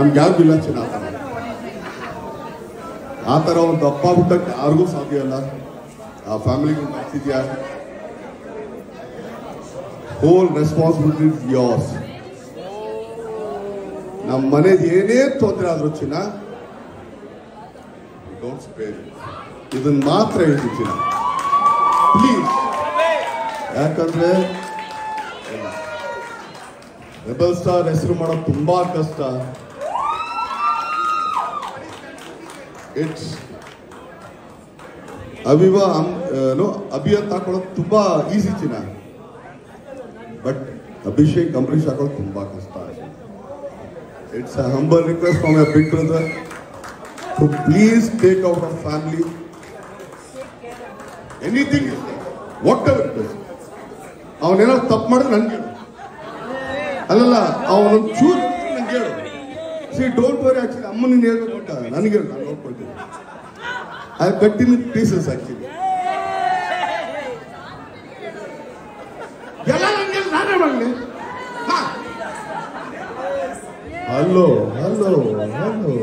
ನಮ್ಗೆ ಯಾರಿಗೂ ಇಲ್ಲ ಚಿನ್ನ ಆ ಥರ ಆ ಥರ ಒಂದು ಅಪ್ಪ ಹುಟ್ಟಕ್ಕೆ ಯಾರಿಗೂ ಸಾಧ್ಯ ಇಲ್ಲ ಆ ಫ್ಯಾಮಿಲಿಗೆ ಮಾಡ್ತಿದ್ಯಾ ಹೋಲ್ ರೆಸ್ಪಾನ್ಸಿಬಿಲಿಟಿ ಇಸ್ ಯೋರ್ಸ್ ನಮ್ಮ ಮನೇದು ಏನೇ ತೊಂದರೆ ಆದ್ರೂ ಚಿನ್ನ ಡೋಂಟ್ ಸ್ಪೇರ್ ಇದನ್ನ ಮಾತ್ರ ಹೇಳ್ತೀನಿ ಚಿನ್ನ ಪ್ಲೀಸ್ ಯಾಕಂದ್ರೆ ರೆಬಲ್ ಸ್ಟಾರ್ ಹೆಸರು ಮಾಡೋದು ತುಂಬಾ ಕಷ್ಟ ಇಟ್ಸ್ ಅವಿವ ನೋ ಅಭಿ ಅಂತ ಹಾಕೊಳ್ಳೋದು ತುಂಬಾ ಈಸಿ ಚಿನ್ನ ಬಟ್ ಅಭಿಷೇಕ್ ಅಂಬರೀಷ್ ಹಾಕೊಳ್ಳೋದು ತುಂಬಾ ಕಷ್ಟ it's a humble request from a big brother to please take out of family anything whatever it is ಅವನೇನಾದ್ರು ತಪ್ಪು ಮಾಡಿದ್ರೆ ನನ್ಗೆ ಹೇಳು ಅಲ್ಲಲ್ಲ ಅವನೊಂದು ಚೂರು ನಂಗೆ ಹೇಳು ಸಿ ಡೋಂಟ್ ವರಿ ಆಕ್ಚುಲಿ ಅಮ್ಮ ನೀನು ಹೇಳ್ಬೇಕು ಅಂತ ನನಗೆ ಹೇಳು ನಾನು ನೋಡ್ಕೊಳ್ತೀನಿ I cut in pieces actually ಎಲ್ಲ ನನಗೆ ನಾನೇ ಮಾಡಲಿ hello hello hello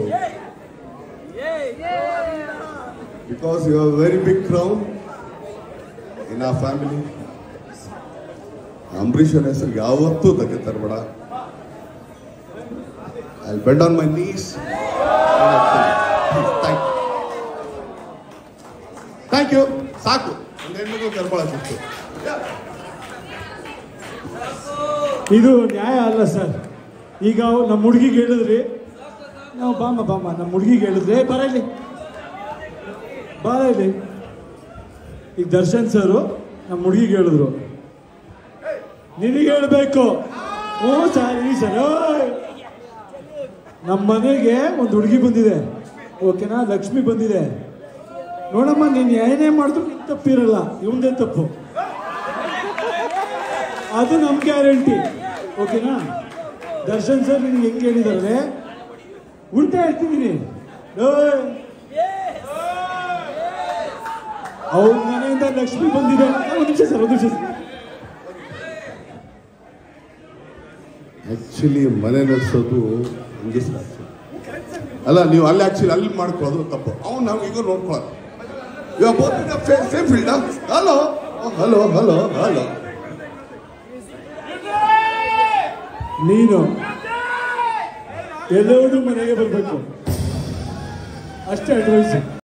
because you are very big crown in a family ಅಂಬರೀಷನ್ ಹೆಸರು ಯಾವತ್ತೂ ತಗ್ಗೆ ತರಬೇಡ I bend on my knees thank you ಸಾಕು ಒಂದು ಹೆಣ್ಮಗು ಕರ್ಕೊಳಕ್ಕಿತ್ತು ಇದು ನ್ಯಾಯ ಅಲ್ಲ ಸರ್ ಈಗ ನಮ್ಮ ಹುಡುಗಿಗೆ ಹೇಳಿದ್ರಿ ನಾವು ಬಾಮ ಬಾಮ ನಮ್ಮ ಹುಡುಗಿಗೆ ಹೇಳಿದ್ರಿ "ಏ, ಬರ ಇಲ್ಲಿ ಬಾರ ಇಲ್ಲಿ ಈಗ ದರ್ಶನ್ ಸರು ನಮ್ಮ ಹುಡುಗಿಗೆ ಹೇಳಿದ್ರು ನಿನಗೆ ಹೇಳಬೇಕು ಹ್ಞೂ ಸರ್ ಈ ಸರ್ ಓಯ್. ನಮ್ಮ ಮನೆಗೆ ಒಂದು ಹುಡುಗಿ ಬಂದಿದೆ ಓಕೆನಾ ಲಕ್ಷ್ಮಿ ಬಂದಿದೆ ನೋಡಮ್ಮ ನೀನು ಏನೇ ಮಾಡಿದ್ರು ನಿನ್ ತಪ್ಪಿರಲ್ಲ ಇವಂದೇ ತಪ್ಪು ಅದು ನಮ್ಮ ಗ್ಯಾರಂಟಿ ಓಕೆನಾ ದರ್ಶನ್ ಸರ್ ನಿನ್ಗೆ ಹೆಂಗೆ ಹೇಳಿದಾರೆ ಉಲ್ಟಾ ಹೇಳ್ತಿದ್ದೀನಿ ಓಯ್. ಅವ್ರ ಮನೆಯಿಂದ ಲಕ್ಷ್ಮಿ ಬಂದಿದೆ ಒಂದು ನಿಮಿಷ ಸರ್ ಒಂದು ನಿಮಿಷ ಸರ್ ಆಕ್ಚುಲಿ ಮನೆ ನಡೆಸೋದು ಹಂಗೆ ಸಾಕು ಅಲ್ಲ ನೀವು ಅಲ್ಲಿ ಆಕ್ಚುಲಿ ಅಲ್ಲಿ ಮಾಡ್ಕೊಳ್ಳೋದು ತಪ್ಪು ಅವ್ನು ನಾವು ಈಗ ನೋಡ್ಕೊಳ್ಳೋದು ಇವಾಗ both same field hello hello hello hello ನೀನು ಎಲ್ಲರೂ ಮನೆಗೆ ಬರಬೇಕು ಅಷ್ಟೇ ಅಡ್ವೈಸ್